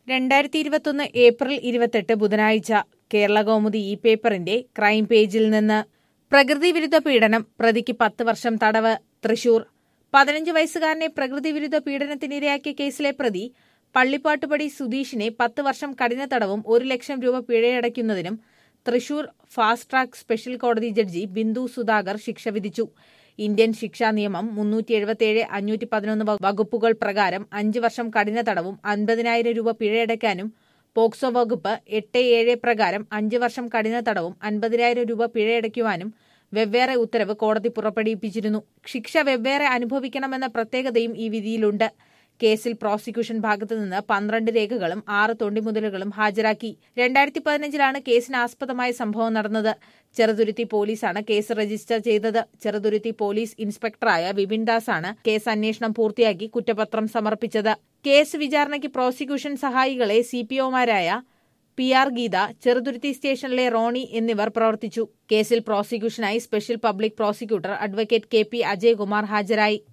രണ്ടായിരത്തി ഇരുപത്തൊന്ന് ഏപ്രിൽ ഇരുപത്തെട്ട് ബുധനാഴ്ച കേരള കൗമുദി ഈ പേപ്പറിന്റെ ക്രൈം പേജിൽ നിന്ന് പ്രകൃതി വിരുദ്ധ പീഡനം പ്രതിക്ക് പത്ത് വർഷം തടവ് തൃശൂർ പതിനഞ്ച് വയസ്സുകാരനെ പ്രകൃതി വിരുദ്ധ പീഡനത്തിനിരയാക്കിയ കേസിലെ പ്രതി പള്ളിപ്പാട്ടുപടി സുധീഷിനെ പത്ത് വർഷം കഠിന തടവും ഒരു ലക്ഷം രൂപ പിഴയടയ്ക്കുന്നതിനും തൃശൂർ ഫാസ്റ്റ് ട്രാക്ക് സ്പെഷ്യൽ കോടതി ജഡ്ജി ബിന്ദു സുധാകർ ശിക്ഷ വിധിച്ചു ഇന്ത്യൻ ശിക്ഷാ നിയമം മുന്നൂറ്റി എഴുപത്തിയേഴ് അഞ്ഞൂറ്റി പതിനൊന്ന് വകുപ്പുകൾ പ്രകാരം അഞ്ച് വർഷം കഠിന തടവും അൻപതിനായിരം രൂപ പിഴയടയ്ക്കാനും പോക്സോ വകുപ്പ് എട്ട് ഏഴ് പ്രകാരം അഞ്ച് വർഷം കഠിന തടവും അൻപതിനായിരം രൂപ പിഴയടയ്ക്കുവാനും വെവ്വേറെ ഉത്തരവ് കോടതി പുറപ്പെടുവിപ്പിച്ചിരുന്നു ശിക്ഷ വെവ്വേറെ അനുഭവിക്കണമെന്ന പ്രത്യേകതയും ഈ വിധിയിലുണ്ട് കേസിൽ പ്രോസിക്യൂഷൻ ഭാഗത്തു നിന്ന് പന്ത്രണ്ട് രേഖകളും ആറ് തൊണ്ടിമുതലുകളും ഹാജരാക്കി രണ്ടായിരത്തി പതിനഞ്ചിലാണ് കേസിന് ആസ്പദമായ സംഭവം നടന്നത് ചെറുതുരുത്തി പോലീസാണ് കേസ് രജിസ്റ്റർ ചെയ്തത് ചെറുതുരുത്തി പോലീസ് ഇൻസ്പെക്ടറായ വിപിൻ ദാസാണ് കേസ് അന്വേഷണം പൂർത്തിയാക്കി കുറ്റപത്രം സമർപ്പിച്ചത് കേസ് വിചാരണയ്ക്ക് പ്രോസിക്യൂഷൻ സഹായികളെ സിപിഒമാരായ പി ആർ ഗീത ചെറുതുരുത്തി സ്റ്റേഷനിലെ റോണി എന്നിവർ പ്രവർത്തിച്ചു കേസിൽ പ്രോസിക്യൂഷനായി special public prosecutor advocate K P Ajaykumar ഹാജരായി